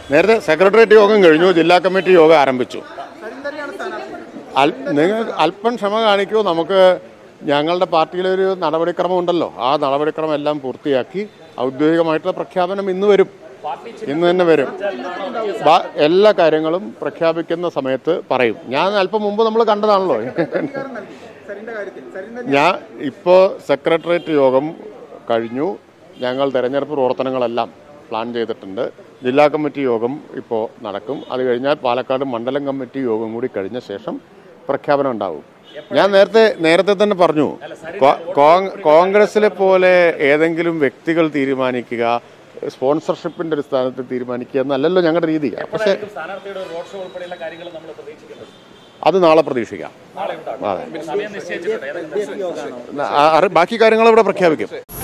നേരത്തെ സെക്രട്ടേറിയറ്റ് യോഗം കഴിഞ്ഞു ജില്ലാ കമ്മിറ്റി യോഗം ആരംഭിച്ചു അൽ- നിങ്ങൾ അല്പം ക്ഷമ കാണിക്കൂ നമുക്ക് ഞങ്ങളുടെ പാർട്ടിയിലൊരു നടപടിക്രമം ഉണ്ടല്ലോ ആ നടപടിക്രമം എല്ലാം പൂർത്തിയാക്കി ഔദ്യോഗികമായിട്ടുള്ള പ്രഖ്യാപനം ഇന്ന് വരും ഇന്ന് തന്നെ വരും ബാ- എല്ലാ കാര്യങ്ങളും പ്രഖ്യാപിക്കുന്ന സമയത്ത് പറയും ഞാൻ അല്പം മുമ്പ് നമ്മൾ കണ്ടതാണല്ലോ ഞാൻ ഇപ്പോൾ സെക്രട്ടേറിയറ്റ് യോഗം കഴിഞ്ഞു ഞങ്ങൾ തെരഞ്ഞെടുപ്പ് പ്രവർത്തനങ്ങളെല്ലാം പ്ലാൻ ചെയ്തിട്ടുണ്ട് ജില്ലാ കമ്മിറ്റി യോഗം ഇപ്പോൾ നടക്കും അത് കഴിഞ്ഞാൽ പാലക്കാട് മണ്ഡലം കമ്മിറ്റി യോഗം കൂടി കഴിഞ്ഞ ശേഷം പ്രഖ്യാപനം ഉണ്ടാവും ഞാൻ നേരത്തെ നേരത്തെ തന്നെ പറഞ്ഞു കോ- കോങ്- കോൺഗ്രസിലെ പോലെ ഏതെങ്കിലും വ്യക്തികൾ തീരുമാനിക്കുക സ്പോൺസർഷിപ്പിന്റെ അടിസ്ഥാനത്തിൽ തീരുമാനിക്കുക എന്നല്ലല്ലോ ഞങ്ങളുടെ രീതി പക്ഷേ സ്ഥാനാർത്ഥിയുടെ റോഡ് ഷോ ഉൾപ്പെടെയുള്ള കാര്യങ്ങൾ നമ്മൾ പ്രതീക്ഷിക്കുന്നത് അത് നാളെ പ്രതീക്ഷിക്കാം നാളെ ഉണ്ടാകും അതെ സമയം നിശ്ചയിച്ചിട്ടുണ്ട് ഏതെങ്കിലും ദിവസം ആ- അറി- ബാക്കി കാര്യങ്ങൾ ഇവിടെ പ്രഖ്യാപിക്കും